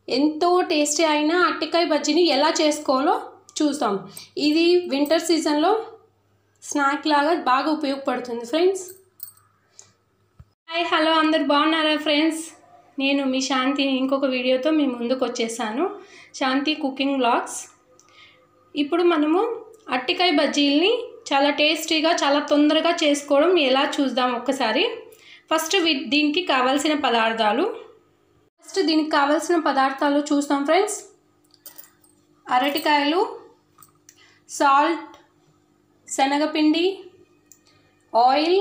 ఎంతో టేస్టీ అయిన అట్టికాయ బజ్జీని ఎలా చేసుకోవాలో చూస్తాం ఇది వింటర్ సీజన్లో స్నాక్ లాగా బాగా ఉపయోగపడుతుంది ఫ్రెండ్స్ హాయ్ హలో అందరు బాగున్నారా ఫ్రెండ్స్ నేను మీ శాంతి ఇంకొక వీడియోతో మీ ముందుకు వచ్చేసాను శాంతి కుకింగ్ బ్లాగ్స్ ఇప్పుడు మనము అట్టికాయ బజ్జీల్ని చాలా టేస్టీగా చాలా తొందరగా చేసుకోవడం ఎలా చూద్దాం ఒక్కసారి ఫస్ట్ వీ- దీనికి కావాల్సిన పదార్థాలు ఫస్ట్ దీనికి కావాల్సిన పదార్థాలు చూస్తాం ఫ్రెండ్స్ అరటికాయలు సాల్ట్ శనగపిండి ఆయిల్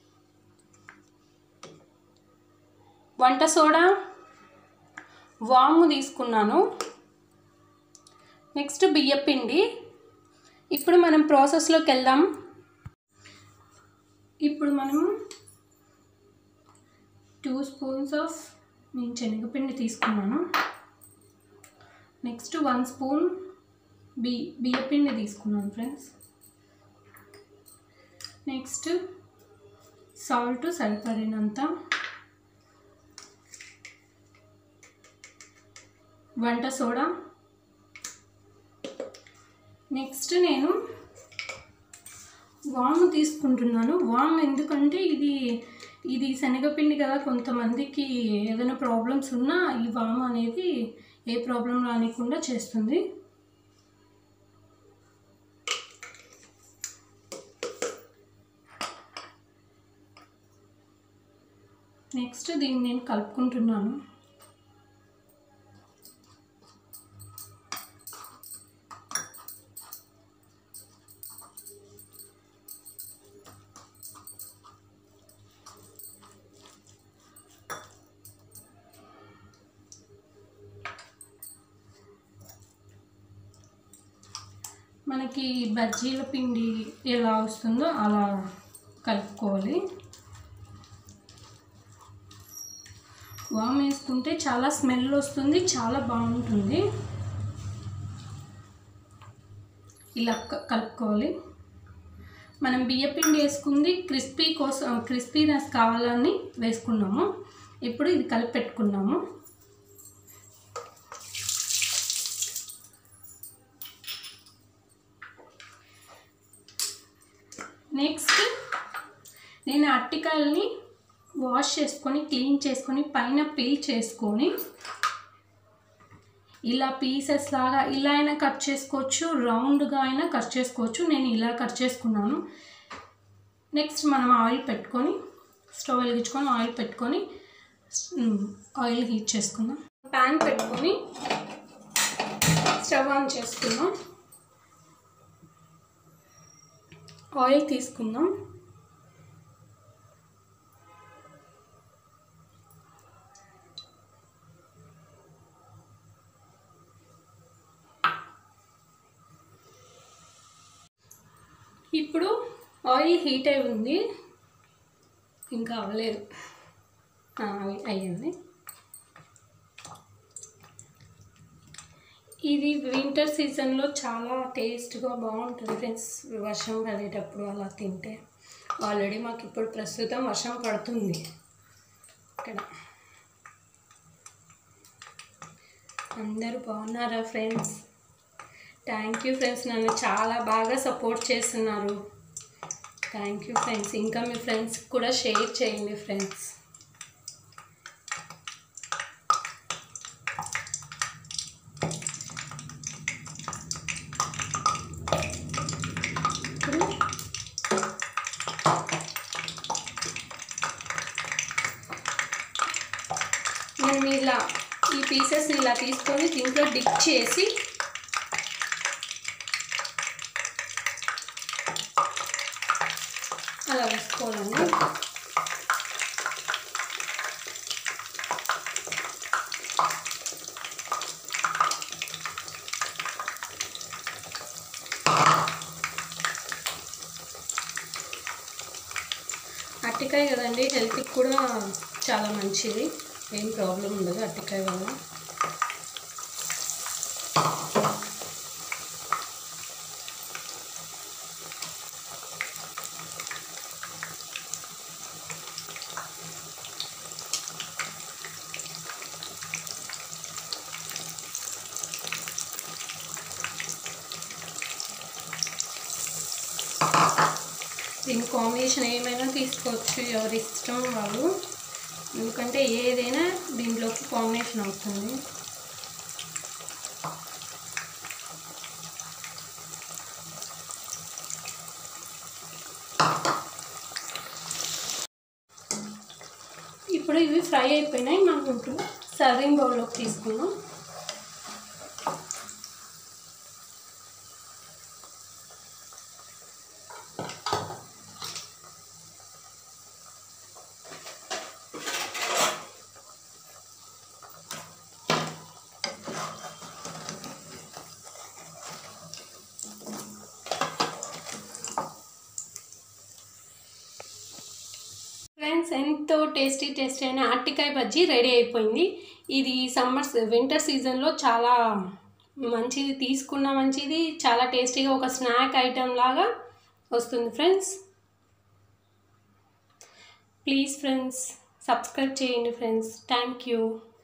వంట సోడా వాము తీసుకున్నాను నెక్స్ట్ బియ్యపిండి ఇప్పుడు మనం ప్రాసెస్లోకి వెళ్దాం ఇప్పుడు మనము టూ స్పూన్స్ ఆఫ్ నేను శనగపిండి తీసుకున్నాను నెక్స్ట్ వన్ స్పూన్ బి బియ్యపిండి తీసుకున్నాను ఫ్రెండ్స్ నెక్స్ట్ సాల్ట్ సరిపడినంత వంట సోడా నెక్స్ట్ నేను వాము తీసుకుంటున్నాను వాము ఎందుకంటే ఇది ఇది శనగపిండి కదా కొంతమందికి ఏదైనా ప్రాబ్లమ్స్ ఉన్నా ఈ వాము అనేది ఏ ప్రాబ్లం రానికుండా చేస్తుంది నెక్స్ట్ దీన్ని నేను కలుపుకుంటున్నాను మనకి బజ్జీల పిండి ఎలా వస్తుందో అలా కలుపుకోవాలి వామ్ వేసుకుంటే చాలా స్మెల్ వస్తుంది చాలా బాగుంటుంది ఇలా క- కలుపుకోవాలి మనం బియ్యపిండి వేసుకుంది క్రిస్పీ కోసం క్రిస్పీనెస్ కావాలని వేసుకున్నాము ఇప్పుడు ఇది కలిపి పెట్టుకున్నాము నెక్స్ట్ నేను అట్టికాయల్ని వాష్ చేసుకొని క్లీన్ చేసుకొని పైన పీల్ చేసుకొని ఇలా పీసెస్ లాగా ఇలా అయినా కట్ చేసుకోవచ్చు రౌండ్గా అయినా కట్ చేసుకోవచ్చు నేను ఇలా కట్ చేసుకున్నాను నెక్స్ట్ మనం ఆయిల్ పెట్టుకొని స్టవ్ వెలిగించుకొని ఆయిల్ పెట్టుకొని మ్, ఆయిల్ హీట్ చేసుకుందాం ప్యాన్ పెట్టుకొని స్టవ్ ఆన్ చేసుకుందాం ఆయిల్ తీసుకుందాం ఇప్పుడు ఆయిల్ హీట్ అయి ఉంది ఇంకా అవ్వలేదు ఆ, అయి- అయ్యింది ఇది వింటర్ సీజన్లో చాలా టేస్ట్గా బాగుంటుంది ఫ్రెండ్స్ వర్షం పడేటప్పుడు అలా తింటే ఆల్రెడీ మాకు ఇప్పుడు ప్రస్తుతం వర్షం పడుతుంది ఇక్కడ అందరూ బాగున్నారా ఫ్రెండ్స్ థ్యాంక్ యూ ఫ్రెండ్స్ నన్ను చాలా బాగా సపోర్ట్ చేస్తున్నారు థ్యాంక్ యూ ఫ్రెండ్స్ ఇంకా మీ ఫ్రెండ్స్కి కూడా షేర్ చేయండి ఫ్రెండ్స్ ఇప్పుడు మనం ఇలా ఈ పీసెస్ని ఇలా తీసుకొని దీంట్లో డిప్ చేసి అలా వేసుకోవాలండి అట్టికాయ కదండి హెల్త్కి కూడా చాలా మంచిది ఏం ప్రాబ్లం ఉండదు అట్టికాయ వల్ల దీని కాంబినేషన్ ఏమైనా తీసుకోవచ్చు ఎవరి ఇష్టం వాళ్ళు ఎందుకంటే ఏదైనా దీంట్లోకి కాంబినేషన్ అవుతుంది ఇప్పుడు ఇవి ఫ్రై అయిపోయినాయి మనం ఇప్పుడు సర్వింగ్ బౌల్లోకి తీసుకుందాం ఫ్రెండ్స్ ఎంతో టేస్టీ టేస్టీ అయిన అట్టికాయ బజ్జీ రెడీ అయిపోయింది ఇది సమ్మర్ వింటర్ సీజన్లో చాలా మంచిది తీసుకున్న మంచిది చాలా టేస్టీగా ఒక స్నాక్ ఐటెం లాగా వస్తుంది ఫ్రెండ్స్ ప్లీజ్ ఫ్రెండ్స్ సబ్స్క్రైబ్ చేయండి ఫ్రెండ్స్ థ్యాంక్ యూ